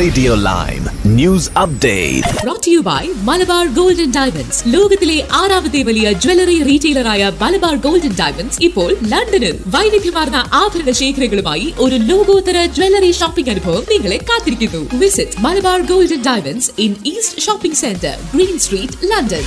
Radio Lime News Update. brought to you by Malabar Gold and Diamonds ലോകത്തിലെ ആറാമത്തെ വലിയ jewellery റീറ്റെയിലറായ മലബാർ ഗോൾഡ് ആൻഡ് ഡയമണ്ട്സ് ഇപ്പോൾ ലണ്ടനിൽ വൈവിധ്യമാർന്ന ആഭരണ ശേഖരങ്ങളുമായി ഒരു ലോകോത്തര ജ്വല്ലറി ഷോപ്പിംഗ് അനുഭവം നിങ്ങളെ കാത്തിരിക്കുന്നു visit Malabar Gold and Diamonds in East Shopping Centre Green Street London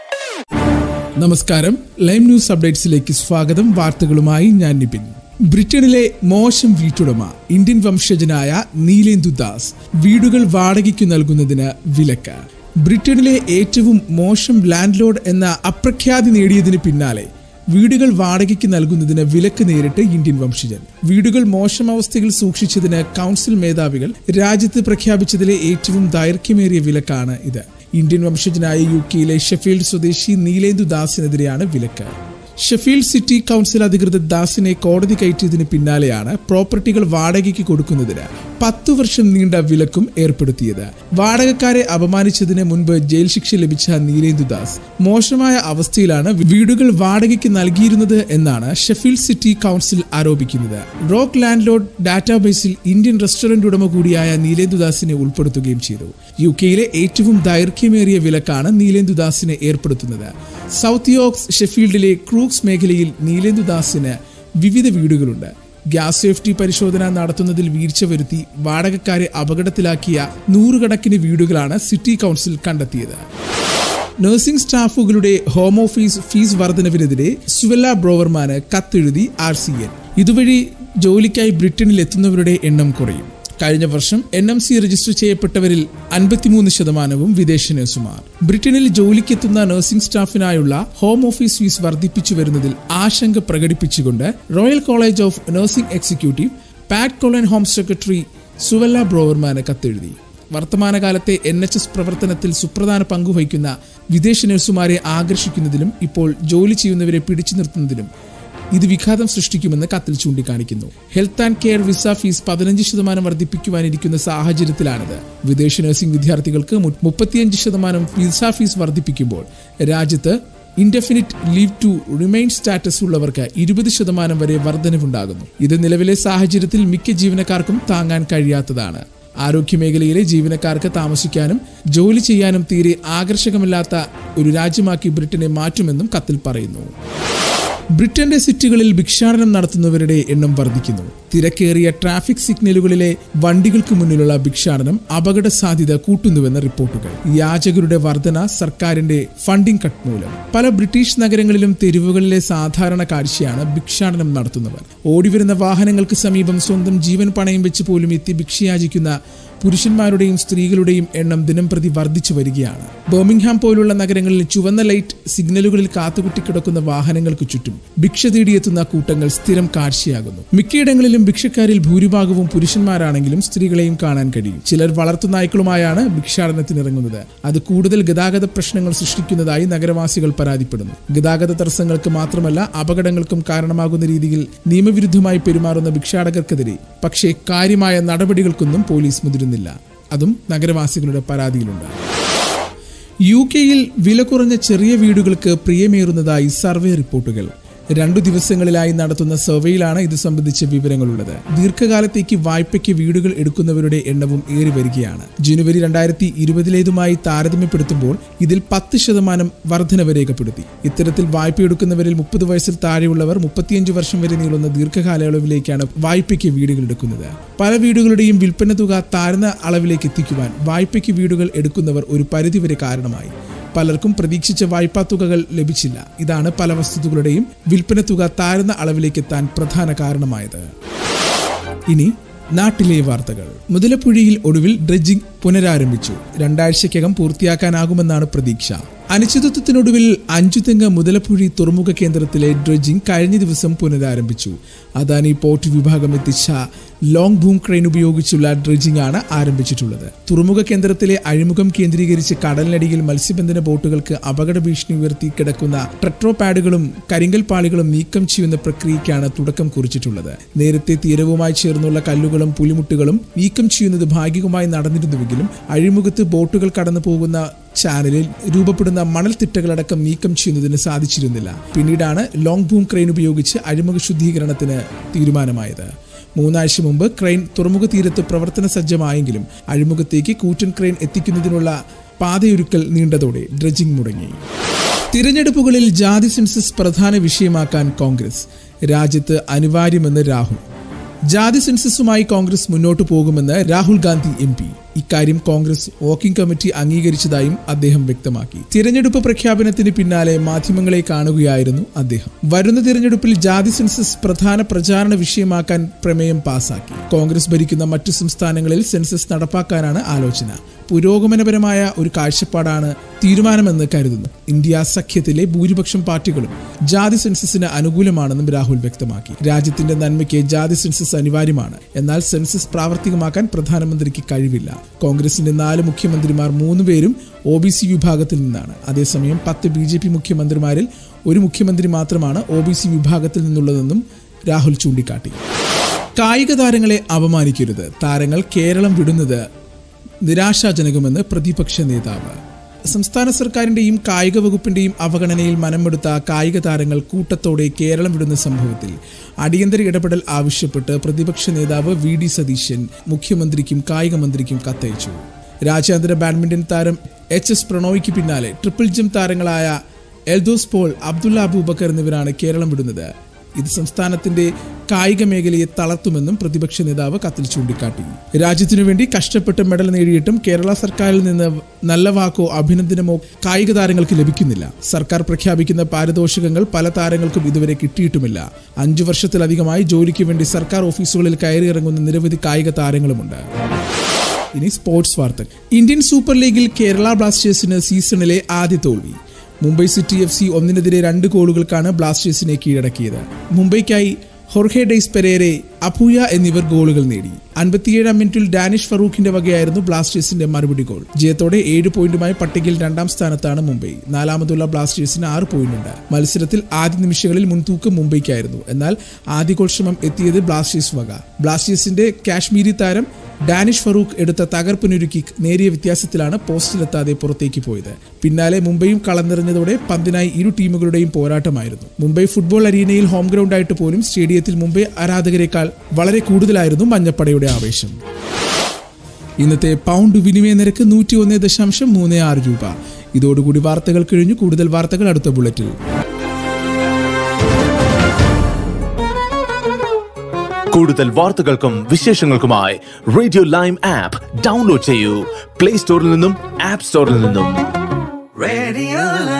നമസ്കാരം ലൈം ന്യൂസ് അപ്ഡേറ്റ്സിലേക്ക് സ്വാഗതം വാർത്തകളുമായി ഞാൻ നിപിൻ ബ്രിട്ടനിലെ മോശം വീട്ടുടമ ഇന്ത്യൻ വംശജനായ നീലേന്ദു ദാസ് വീടുകൾ വാടകയ്ക്കു നൽകുന്നതിന് വിലക്ക് ബ്രിട്ടനിലെ ഏറ്റവും മോശം ലാൻഡ് ലോഡ് എന്ന അപ്രഖ്യാതി നേടിയതിന് പിന്നാലെ വീടുകൾ വാടകയ്ക്ക് നൽകുന്നതിന് വിലക്ക് നേരിട്ട് ഇന്ത്യൻ വംശജൻ വീടുകൾ മോശം അവസ്ഥയിൽ സൂക്ഷിച്ചതിന് കൗൺസിൽ മേധാവികൾ രാജ്യത്ത് പ്രഖ്യാപിച്ചതിലെ ഏറ്റവും ദൈർഘ്യമേറിയ വിലക്കാണ് ഇത് ഇന്ത്യൻ വംശജനായ യു കെയിലെ ഷെഫീൽഡ് സ്വദേശി നീലേന്ദു ദാസിനെതിരെയാണ് വിലക്ക് ഷെഫീൽഡ് സിറ്റി കൗൺസിൽ അധികൃതർ ദാസിനെ കോടതി കയറ്റിയതിന് പിന്നാലെയാണ് പ്രോപ്പർട്ടികൾ വാടകയ്ക്ക് കൊടുക്കുന്നതിന് പത്തു വർഷം നീണ്ട വിലക്കും ഏർപ്പെടുത്തിയത് വാടകക്കാരെ അപമാനിച്ചതിന് മുൻപ് ജയിൽ ശിക്ഷ ലഭിച്ച നീലേന്ദു ദാസ് മോശമായ അവസ്ഥയിലാണ് വീടുകൾ വാടകയ്ക്ക് നൽകിയിരുന്നത് എന്നാണ് ഷെഫീൽഡ് സിറ്റി കൗൺസിൽ ആരോപിക്കുന്നത് റോക്ക് ലാൻഡ് ലോഡ് ഡാറ്റാബേസിൽ ഇന്ത്യൻ റെസ്റ്റോറന്റ് ഉടമ കൂടിയായ നീലേന്ദു ദാസിനെ ഉൾപ്പെടുത്തുകയും ചെയ്തു യു കെയിലെ ഏറ്റവും ദൈർഘ്യമേറിയ വിലക്കാണ് നീലേന്ദു ദാസിനെ ഏർപ്പെടുത്തുന്നത് സൗത്ത് യോക്സ് ഷെഫീൽഡിലെ ക്രൂക്സ് മേഖലയിൽ നീലേന്ദു ദാസിന് വിവിധ വീടുകളുണ്ട് ഗ്യാസ് സേഫ്റ്റി പരിശോധന നടത്തുന്നതിൽ വീഴ്ച വരുത്തി വാടകക്കാരെ അപകടത്തിലാക്കിയ നൂറുകണക്കിന് വീടുകളാണ് സിറ്റി കൗൺസിൽ കണ്ടെത്തിയത് നഴ്സിംഗ് സ്റ്റാഫുകളുടെ ഹോം ഓഫീസ് ഫീസ് വർധനവിനെതിരെ സുവല്ല ബ്രോവർമാന് കത്തെഴുതി ആർ സി എൻ ഇതുവഴി ജോലിക്കായി ബ്രിട്ടനിൽ എത്തുന്നവരുടെ എണ്ണം കുറയും കഴിഞ്ഞ വർഷം എൻ എം സി രജിസ്റ്റർ ചെയ്യപ്പെട്ടവരിൽ അൻപത്തിമൂന്ന് ശതമാനവും വിദേശ നഴ്സുമാർ ബ്രിട്ടനിൽ ജോലിക്കെത്തുന്ന നഴ്സിംഗ് സ്റ്റാഫിനായുള്ള ഹോം ഓഫീസ് ഫീസ് വർദ്ധിപ്പിച്ചു വരുന്നതിൽ ആശങ്ക പ്രകടിപ്പിച്ചുകൊണ്ട് Royal College of Nursing executive Pat Cullen home secretary Suella ബ്രോവർമാന് കത്തെഴുതി വർത്തമാനകാലത്തെ എൻ എച്ച് എസ് പ്രവർത്തനത്തിൽ സുപ്രധാന പങ്കുവഹിക്കുന്ന വിദേശ നഴ്സുമാരെ ആകർഷിക്കുന്നതിലും ഇപ്പോൾ ജോലി ചെയ്യുന്നവരെ പിടിച്ചു നിർത്തുന്നതിലും ഇത് വിഘാതം സൃഷ്ടിക്കുമെന്ന് കത്തിൽ ചൂണ്ടിക്കാണിക്കുന്നു health and care visa fees പതിനഞ്ച് ശതമാനം വർദ്ധിപ്പിക്കുവാനിരിക്കുന്ന സാഹചര്യത്തിലാണിത് വിദേശ നഴ്സിംഗ് വിദ്യാർത്ഥികൾക്ക് മു- മുപ്പത്തിയഞ്ച് ശതമാനം വിസ ഫീസ് വർദ്ധിപ്പിക്കുമ്പോൾ രാജ്യത്ത് indefinite leave to remain status ഉള്ളവർക്ക് ഇരുപത് ശതമാനം വരെ വർധനവുണ്ടാകുന്നു ഇത് നിലവിലെ സാഹചര്യത്തിൽ മിക്ക ജീവനക്കാർക്കും താങ്ങാൻ കഴിയാത്തതാണ് ആരോഗ്യമേഖലയിലെ ജീവനക്കാർക്ക് താമസിക്കാനും ജോലി ചെയ്യാനും തീരെ ആകർഷകമല്ലാത്ത ഒരു രാജ്യമാക്കി ബ്രിട്ടനെ മാറ്റുമെന്നും കത്തിൽ പറയുന്നു ബ്രിട്ടന്റെ സിറ്റികളിൽ ഭിക്ഷാടനം നടത്തുന്നവരുടെ എണ്ണം വർദ്ധിക്കുന്നു തിരക്കേറിയ ട്രാഫിക് സിഗ്നലുകളിലെ വണ്ടികൾക്ക് മുന്നിലുള്ള ഭിക്ഷാടനം അപകട സാധ്യത കൂട്ടുന്നുവെന്ന റിപ്പോർട്ടുകൾ യാചകരുടെ വർധന സർക്കാരിന്റെ ഫണ്ടിംഗ് കട്ട് മൂലം പല ബ്രിട്ടീഷ് നഗരങ്ങളിലും തെരുവുകളിലെ സാധാരണ കാഴ്ചയാണ് ഭിക്ഷാടനം നടത്തുന്നവർ ഓടിവരുന്ന വാഹനങ്ങൾക്ക് സമീപം സ്വന്തം ജീവൻ പണയം വെച്ച് പോലും എത്തി ഭിക്ഷയാചിക്കുന്ന പുരുഷന്മാരുടെയും സ്ത്രീകളുടെയും എണ്ണം ദിനംപ്രതി വർദ്ധിച്ചു വരികയാണ് ബർമിംഗ്ഹാം പോലുള്ള നഗരങ്ങളിൽ ചുവന്ന ലൈറ്റ് സിഗ്നലുകളിൽ കാത്തുകുട്ടിക്കിടക്കുന്ന വാഹനങ്ങൾക്ക് ചുറ്റും ഭിക്ഷ തേടിയെത്തുന്ന കൂട്ടങ്ങൾ സ്ഥിരം കാഴ്ചയാകുന്നു മിക്കയിടങ്ങളിലും ഭിക്ഷക്കാരിൽ ഭൂരിഭാഗവും പുരുഷന്മാരാണെങ്കിലും സ്ത്രീകളെയും കാണാൻ കഴിയും ചിലർ വളർത്തുനായ്ക്കളുമായാണ് ഭിക്ഷാടനത്തിനിറങ്ങുന്നത് അത് കൂടുതൽ ഗതാഗത പ്രശ്നങ്ങൾ സൃഷ്ടിക്കുന്നതായി നഗരവാസികൾ പരാതിപ്പെടുന്നു ഗതാഗത തടസ്സങ്ങൾക്ക് മാത്രമല്ല അപകടങ്ങൾക്കും കാരണമാകുന്ന രീതിയിൽ നിയമവിരുദ്ധമായി പെരുമാറുന്ന ഭിക്ഷാടകർക്കെതിരെ പക്ഷേ കാര്യമായ നടപടികൾക്കൊന്നും പോലീസ് മുതിരുന്നില്ല അതും നഗരവാസികളുടെ പരാതിയിലുണ്ട് യു കെയിൽ വില കുറഞ്ഞ ചെറിയ വീടുകൾക്ക് പ്രിയമേറുന്നതായി സർവേ റിപ്പോർട്ടുകൾ രണ്ടു ദിവസങ്ങളിലായി നടത്തുന്ന സർവേയിലാണ് ഇത് സംബന്ധിച്ച വിവരങ്ങളുള്ളത് ദീർഘകാലത്തേക്ക് വായ്പയ്ക്ക് വീടുകൾ എടുക്കുന്നവരുടെ എണ്ണവും ഏറി വരികയാണ് ജനുവരി രണ്ടായിരത്തി ഇരുപതിലേതുമായി താരതമ്യപ്പെടുത്തുമ്പോൾ ഇതിൽ പത്ത് ശതമാനം വർധനവ് രേഖപ്പെടുത്തി ഇത്തരത്തിൽ വായ്പ എടുക്കുന്നവരിൽ മുപ്പത് വയസ്സിൽ താഴെയുള്ളവർ മുപ്പത്തിയഞ്ച് വർഷം വരെ നീളുന്ന ദീർഘകാലയളവിലേക്കാണ് വായ്പയ്ക്ക് വീടുകൾ എടുക്കുന്നത് പല വീടുകളുടെയും വിൽപ്പന തുക താഴ്ന്ന അളവിലേക്ക് എത്തിക്കുവാൻ വായ്പയ്ക്ക് വീടുകൾ എടുക്കുന്നവർ ഒരു പരിധിവരെ കാരണമായി പലർക്കും പ്രതീക്ഷിച്ച വായ്പാ തുകകൾ ലഭിച്ചില്ല ഇതാണ് പല വസ്തുക്കളുടെയും വിൽപ്പന തുക താഴ്ന്ന അളവിലേക്ക് എത്താൻ പ്രധാന കാരണമായത് ഇനി നാട്ടിലെ വാർത്തകൾ മുതലപ്പുഴയിൽ ഒടുവിൽ ഡ്രഡ്ജിംഗ് പുനരാരംഭിച്ചു രണ്ടാഴ്ചയ്ക്കകം പൂർത്തിയാക്കാനാകുമെന്നാണ് പ്രതീക്ഷ അനിശ്ചിതത്വത്തിനൊടുവിൽ അഞ്ചുതെങ്ങ് മുതലപ്പുഴി തുറമുഖ കേന്ദ്രത്തിലെ ഡ്രഡ്ജിംഗ് കഴിഞ്ഞ ദിവസം പുനരാരംഭിച്ചു അദാനി പോർട്ട് വിഭാഗം എത്തിച്ച ലോങ് ബൂം ക്രെയിൻ ഉപയോഗിച്ചുള്ള ഡ്രഡ്ജിംഗ് ആണ് ആരംഭിച്ചിട്ടുള്ളത് തുറമുഖ കേന്ദ്രത്തിലെ അഴിമുഖം കേന്ദ്രീകരിച്ച് കടലിനടിയിൽ മത്സ്യബന്ധന ബോട്ടുകൾക്ക് അപകട ഭീഷണി ഉയർത്തി കിടക്കുന്ന ട്രെട്രോ പാഡുകളും കരിങ്കൽ പാളികളും നീക്കം ചെയ്യുന്ന പ്രക്രിയയ്ക്കാണ് തുടക്കം കുറിച്ചിട്ടുള്ളത് നേരത്തെ തീരവുമായി ചേർന്നുള്ള കല്ലുകളും പുലിമുട്ടുകളും നീക്കം ചെയ്യുന്നത് ഭാഗികമായി നടന്നിരുന്നുവെങ്കിലും അഴിമുഖത്ത് ബോട്ടുകൾ കടന്നു പോകുന്ന ചാനലിൽ രൂപപ്പെടുന്ന മണൽത്തിട്ടകളടക്കം നീക്കം ചെയ്യുന്നതിന് സാധിച്ചിരുന്നില്ല പിന്നീടാണ് ലോങ് ബൂം ക്രെയിൻ ഉപയോഗിച്ച് അഴിമുഖ ശുദ്ധീകരണത്തിന് തീരുമാനമായത് മൂന്നാഴ്ച മുമ്പ് ക്രെയിൻ തുറമുഖ തീരത്ത് പ്രവർത്തന സജ്ജമായെങ്കിലും അഴിമുഖത്തേക്ക് കൂറ്റൻ ക്രെയിൻ എത്തിക്കുന്നതിനുള്ള പാതയൊരുക്കൽ നീണ്ടതോടെ ഡ്രജിംഗ് മുടങ്ങി തിരഞ്ഞെടുപ്പുകളിൽ ജാതി സെൻസസ് പ്രധാന വിഷയമാക്കാൻ കോൺഗ്രസ് രാജ്യത്ത് അനിവാര്യമെന്ന് രാഹുൽ ജാതി സെൻസസുമായി കോൺഗ്രസ് മുന്നോട്ടു പോകുമെന്ന് രാഹുൽ ഗാന്ധി എം പി ഇക്കാര്യം കോൺഗ്രസ് വർക്കിംഗ് കമ്മിറ്റി അംഗീകരിച്ചതായും അദ്ദേഹം വ്യക്തമാക്കി തിരഞ്ഞെടുപ്പ് പ്രഖ്യാപനത്തിന് പിന്നാലെ മാധ്യമങ്ങളെ കാണുകയായിരുന്നു അദ്ദേഹം വരുന്ന തിരഞ്ഞെടുപ്പിൽ ജാതി സെൻസസ് പ്രധാന പ്രചാരണ വിഷയമാക്കാൻ പ്രമേയം പാസാക്കി കോൺഗ്രസ് ഭരിക്കുന്ന മറ്റു സംസ്ഥാനങ്ങളിൽ സെൻസസ് നടപ്പാക്കാനാണ് ആലോചന പുരോഗമനപരമായ ഒരു കാഴ്ചപ്പാടാണ് തീരുമാനമെന്ന് കരുതുന്നു ഇന്ത്യ സഖ്യത്തിലെ ഭൂരിപക്ഷം പാർട്ടികളും ജാതി സെൻസസിന് അനുകൂലമാണെന്നും രാഹുൽ വ്യക്തമാക്കി രാജ്യത്തിന്റെ നന്മയ്ക്ക് ജാതി സെൻസസ് അനിവാര്യമാണ് എന്നാൽ സെൻസസ് പ്രാവർത്തികമാക്കാൻ പ്രധാനമന്ത്രിക്ക് കഴിവില്ല കോൺഗ്രസിന്റെ നാല് മുഖ്യമന്ത്രിമാർ മൂന്നുപേരും ഒ ബി സി വിഭാഗത്തിൽ നിന്നാണ് അതേസമയം പത്ത് ബി ജെ പി മുഖ്യമന്ത്രിമാരിൽ ഒരു മുഖ്യമന്ത്രി മാത്രമാണ് ഒ ബി സി വിഭാഗത്തിൽ നിന്നുള്ളതെന്നും രാഹുൽ ചൂണ്ടിക്കാട്ടി കായിക താരങ്ങളെ അപമാനിക്കരുത് താരങ്ങൾ കേരളം വിടുന്നത് നിരാശാജനകമെന്ന് പ്രതിപക്ഷ നേതാവ് സംസ്ഥാന സർക്കാരിന്റെയും കായിക വകുപ്പിന്റെയും അവഗണനയിൽ മനമെടുത്ത കായിക താരങ്ങൾ കൂട്ടത്തോടെ കേരളം വിടുന്ന സംഭവത്തിൽ അടിയന്തര ഇടപെടൽ ആവശ്യപ്പെട്ട് പ്രതിപക്ഷ നേതാവ് വി ഡി സതീശൻ മുഖ്യമന്ത്രിക്കും കായിക മന്ത്രിക്കും കത്തയച്ചു രാജ്യാന്തര ബാഡ്മിന്റൺ താരം എച്ച് എസ് പ്രണോയ്ക്ക് പിന്നാലെ ട്രിപ്പിൾ ജം താരങ്ങളായ എൽദോസ് പോൾ അബ്ദുള്ള അബൂബക്കർ എന്നിവരാണ് കേരളം വിടുന്നത് ഇത് സംസ്ഥാനത്തിന്റെ കായിക മേഖലയെ തളർത്തുമെന്നും പ്രതിപക്ഷ നേതാവ് കത്തിൽ ചൂണ്ടിക്കാട്ടി രാജ്യത്തിനു വേണ്ടി കഷ്ടപ്പെട്ട് മെഡൽ നേടിയിട്ടും കേരള സർക്കാരിൽ നിന്ന് നല്ല വാക്കോ അഭിനന്ദനമോ കായിക താരങ്ങൾക്ക് ലഭിക്കുന്നില്ല സർക്കാർ പ്രഖ്യാപിക്കുന്ന പാരിതോഷികങ്ങൾ പല താരങ്ങൾക്കും ഇതുവരെ കിട്ടിയിട്ടുമില്ല അഞ്ചു വർഷത്തിലധികമായി ജോലിക്ക് വേണ്ടി സർക്കാർ ഓഫീസുകളിൽ കയറിയിറങ്ങുന്ന നിരവധി കായിക താരങ്ങളുമുണ്ട് ഇനി സ്പോർട്സ് വാർത്തകൾ ഇന്ത്യൻ സൂപ്പർ ലീഗിൽ കേരള ബ്ലാസ്റ്റേഴ്സിന് സീസണിലെ ആദ്യ തോൽവി മുംബൈ സിറ്റി എഫ് സി ഒന്നിനെതിരെ രണ്ട് ഗോളുകൾക്കാണ് ബ്ലാസ്റ്റേഴ്സിനെ കീഴടക്കിയത് മുംബൈക്കായി ഹൊർഹെ ഡെയ്സ് പെരേരെ അപൂയ എന്നിവർ ഗോളുകൾ നേടി അൻപത്തിയേഴാം മിനിറ്റിൽ ഡാനിഷ് ഫറൂഖിന്റെ വകയായിരുന്നു ബ്ലാസ്റ്റേഴ്സിന്റെ മറുപടി ഗോൾ ജയത്തോടെ ഏഴ് പോയിന്റുമായി പട്ടികയിൽ രണ്ടാം സ്ഥാനത്താണ് മുംബൈ നാലാമതുള്ള ബ്ലാസ്റ്റേഴ്സിന് ആറ് പോയിന്റുണ്ട് മത്സരത്തിൽ ആദ്യ നിമിഷങ്ങളിൽ മുൻതൂക്കം മുംബൈക്കായിരുന്നു എന്നാൽ ആദ്യ ഗോൾ ശ്രമം എത്തിയത് ബ്ലാസ്റ്റേഴ്സ് വക ബ്ലാസ്റ്റേഴ്സിന്റെ കാശ്മീരി താരം ഡാനിഷ് ഫറൂഖ് എടുത്ത തകർപ്പിനൊരു കിക്ക് നേരിയ വ്യത്യാസത്തിലാണ് പോസ്റ്റിലെത്താതെ പുറത്തേക്ക് പോയത് പിന്നാലെ മുംബൈയും കളന്നിറഞ്ഞതോടെ പന്തിനായി ഇരു ടീമുകളുടെയും പോരാട്ടമായിരുന്നു മുംബൈ ഫുട്ബോൾ അരീനയിൽ ഹോം ഗ്രൗണ്ടായിട്ട് പോലും സ്റ്റേഡിയത്തിൽ മുംബൈ ആരാധകരെക്കാൾ വളരെ കൂടുതലായിരുന്നു മഞ്ഞപ്പടയുടെ ആവേശം ഇന്നത്തെ പൗണ്ട് വിനിമയ നിരക്ക് നൂറ്റി ഒന്ന് ദശാംശം മൂന്ന് ആറ് രൂപ ഇതോടുകൂടി വാർത്തകൾ കഴിഞ്ഞു കൂടുതൽ വാർത്തകൾ അടുത്ത ബുള്ളറ്റിൽ കൂടുതൽ വാർത്തകൾക്കും വിശേഷങ്ങൾക്കുമായി റേഡിയോ ലൈം ആപ്പ് ഡൗൺലോഡ് ചെയ്യൂ പ്ലേ സ്റ്റോറിൽ നിന്നും ആപ്പ് സ്റ്റോറിൽ നിന്നും Radio